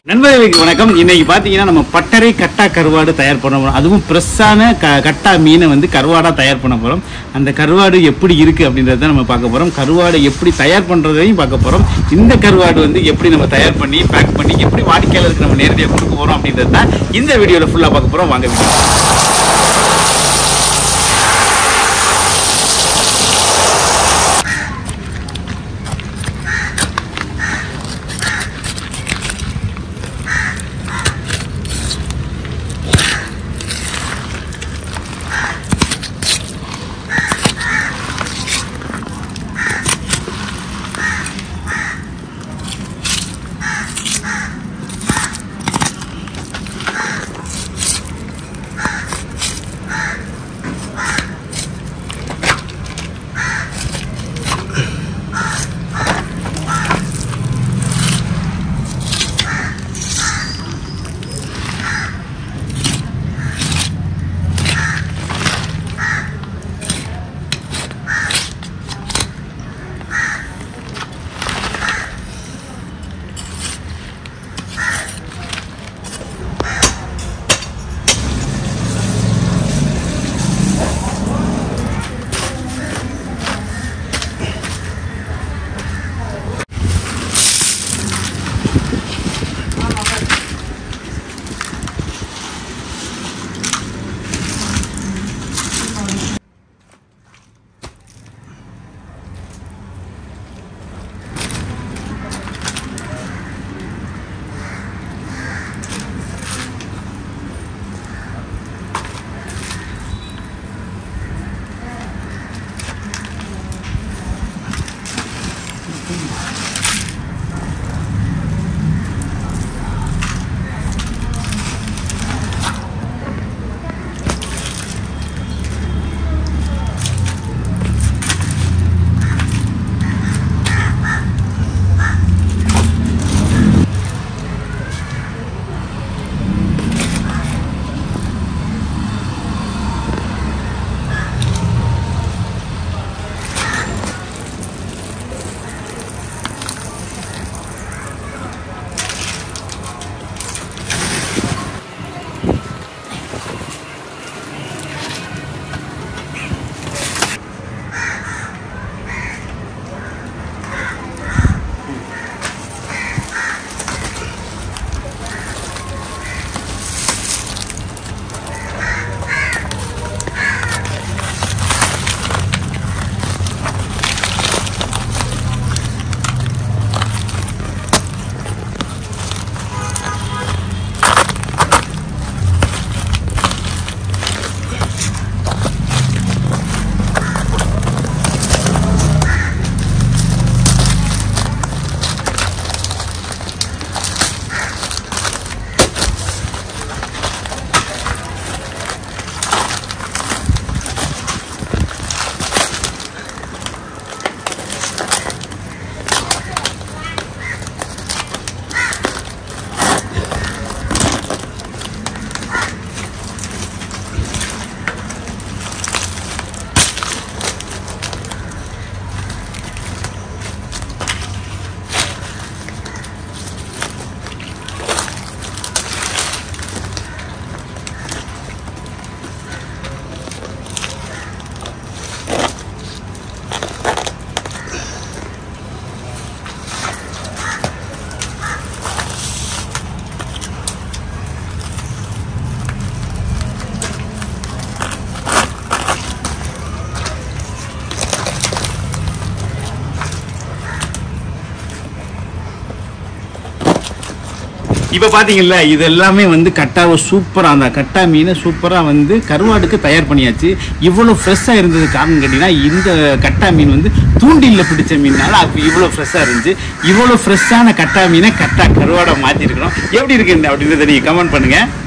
நண்பர்களுக்கு வணக்கம் இன்னைக்கு பார்த்தீங்கன்னா நம்ம பட்டறை கட்டா கருவாடு தயார் பண்ண போறோம் அதுவும் ஃப்ரெஷ்ஷான க கட்டா மீனை வந்து கருவாடா தயார் பண்ண போறோம் அந்த கருவாடு எப்படி இருக்கு அப்படின்றத நம்ம பார்க்க போறோம் கருவாடை எப்படி தயார் பண்றதையும் பார்க்க போறோம் இந்த கருவாடு வந்து எப்படி நம்ம தயார் பண்ணி பேக் பண்ணி எப்படி வாடிக்கையாளருக்கு நம்ம நேரடியாக கொடுக்க போறோம் அப்படின்றது தான் இந்த வீடியோல ஃபுல்லா பார்க்க போறோம் வாங்க video. இப்போ பார்த்தீங்கல்ல இது எல்லாமே வந்து கட்டாவை சூப்பராக அந்த கட்டா மீனை சூப்பராக வந்து கருவாடுக்கு தயார் பண்ணியாச்சு இவ்வளோ ஃப்ரெஷ்ஷாக இருந்தது காரணம் கேட்டிங்கன்னா இந்த கட்டா மீன் வந்து தூண்டிலில் பிடிச்ச மீனால அப்போ இவ்வளோ ஃப்ரெஷ்ஷாக இருந்துச்சு இவ்வளோ ஃப்ரெஷ்ஷான கட்டா மீனை கட்டா கருவாடை மாற்றிருக்கிறோம் எப்படி இருக்கு அப்படின்றத நீங்கள் கமெண்ட் பண்ணுங்கள்